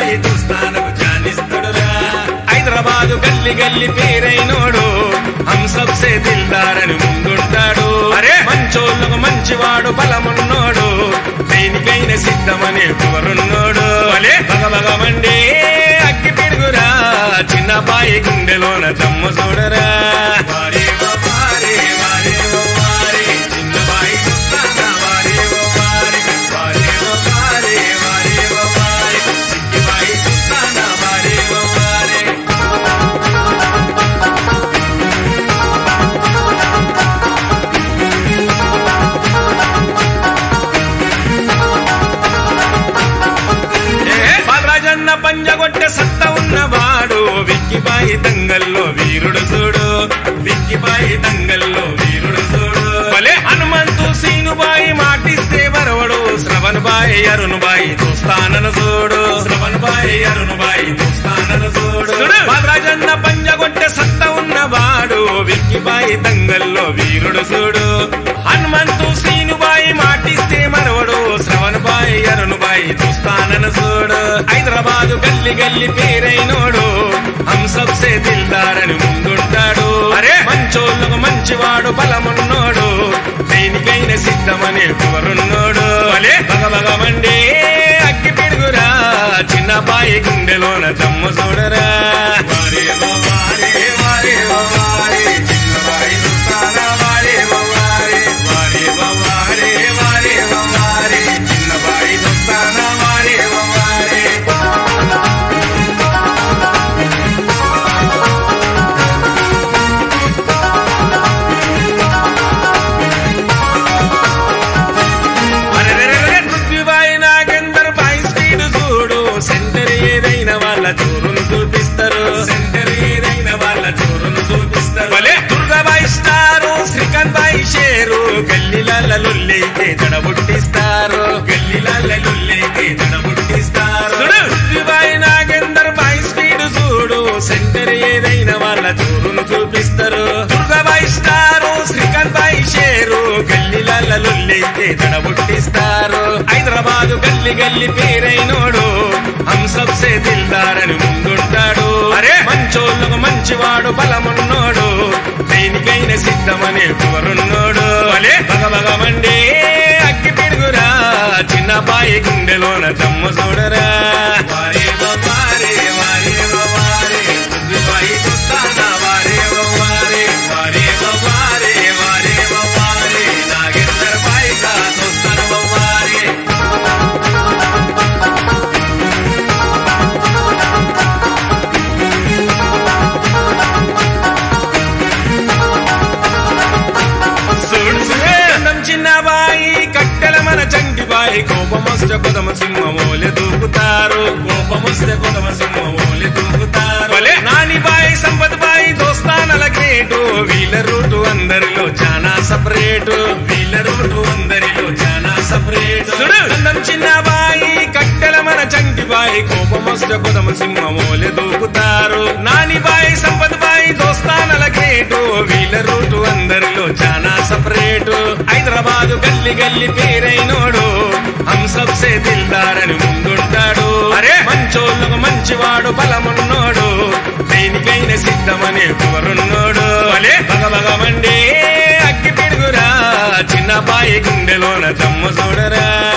బాయి దుస్తానకు జానిస్తుడురా హైదరాబాదు గల్లి గల్లి పేరైనోడు హం సబ్సే దిల్దారని ముందుంటాడు అరే మంచోళ్ళకు మంచివాడు బలమున్నోడు దేనికైనా సిద్ధమనే ఎవరున్నోడు అలే భగభగమండే అగ్గి పిడుగురా చిన్న బాయి గుండెలోన దమ్ము చూడరా వారే ఓ వారే, వారే ఓ వారే, చిన్న బాయి దుస్తానా వారే ఓ వారే, వారే ఓ వారే, వారే ఓ వారే, చిన్ని బాయి దుస్తానా వారే ఓ వారే. బాలరాజన్న పంజగొట్టె సత్త ఉన్నవాడు విక్కిబాయి దంగల్లో వీరుడు చూడు విక్కిబాయి దంగల్లో వీరుడు చూడు భలే హనుమంతు సీనుబాయి మాటిస్తే వరవడు శ్రవణ్ బాయి అరుణ్ బాయి చూస్తానను చూడు శ్రవణ్ బాయి అరుణ్ బాయి చూస్తానను చూడు బాలరాజన్న పంజగొట్టె సత్త ఉన్నవాడు విక్కిబాయి దంగల్లో వీరుడు చూడు హనుమంతు సీనుబాయి మాటిస్తే మరవడు శ్రవణ్ బాయి అరుణ్ బాయి చూస్తానను చూడు హైదరాబాదు గల్లి గల్లి పేరైనోడు హం సబ్సే దిల్దారని ముందుంటాడు అరే మంచోళ్ళకు మంచివాడు బలమున్నోడు దేనికైనా సిద్ధమనే ఎవరున్నోడు అలే భగభగమండే అగ్గి పిడుగురా చిన్న బాయి గుండెలోన దమ్ము చూడరా వారే ఓ వారే, వారే ఓ వారే, చిన్న బాయి దుస్తానా వారే ఓ వారే, వారే ఓ వారే, వారే ఓ వారే, చిన్న బాయి దుస్తానా వారే ఓ వారే. అరెరెరెరె, పృథ్వీబాయి నాగేందర్ బాయి స్పీడ్ చూడు సెంటర్ ఏదైన వాళ్ళ చూరును చూపిస్తారు సెంటర్ ఏదైన వాళ్ళ చూరును చూపిస్తారు భలే దుర్గాబాయి స్టారు శ్రీకాంత్ బాయి షేరు గల్లీల లుల్లైతే జడబుట్టిస్తారు గల్లీల లుల్లైతే జడబుట్టిస్తారు పృథ్వీబాయి నాగేందర్ బాయి స్పీడ్ చూడు సెంటర్ ఏదైన వాళ్ళ చూరును చూపిస్తారు దుర్గాబాయి స్టారు శ్రీకాంత్ బాయి షేరు గల్లీల లుల్లైతే జడబుట్టిస్తారు హైదరాబాదు గల్లి గల్లి పేరైనోడు హం సబ్సే దిల్దారని ముందుంటాడు అరే మంచోళ్ళకు మంచివాడు బలమున్నోడు దేనికైనా సిద్ధమనే ఎవరున్నోడు అలే భగభగమండే అగ్గి పిడుగురా చిన్న బాయి గుండెలోన దమ్ము చూడరా వారే ఓ వారే, వారే ఓ వారే, పృథ్వీబాయి చూస్తానా వారే ఓ వారే, వారే ఓ వారే, వారే ఓ వారే, నాగేందర్ బాయి కా చూస్తాను ఓ వారే. చూడు సుగంధం చిన్న బాయి కట్టెల మన చంటి బాయి కోపమొస్తే కొదమ సింహమోలే దూకుతారు కోపమొస్తే కొదమ సింహమోలే దూకుతారు భలే నాని బాయి సంపత్ బాయి దోస్తానల గ్రేటు వీళ్ళ రూటు అందరిలో చాలా సపరేటు వీళ్ళ రూటు అందరిలో చాలా సపరేటు గంధం చిన్న బాయి కట్టెల మన చంటి బాయి కోపమొస్తే కొదమ సింహమోలే దూకుతారు నాని బాయి సంపత్ బాయి దోస్తానల గ్రేటు వీళ్ళ రూటు అందరిలో చాలా సపరేటు హైదరాబాదు గల్లి గల్లి పేరైనోడు హం సబ్సే దిల్దారని ముందుంటాడు అరే మంచోళ్ళకు మంచివాడు బలమున్నోడు దేనికైనా సిద్ధమనే ఎవరున్నోడు అలే భగభగమండే అగ్గి పిడుగురా చిన్న బాయి గుండెలోన దమ్ము చూడరా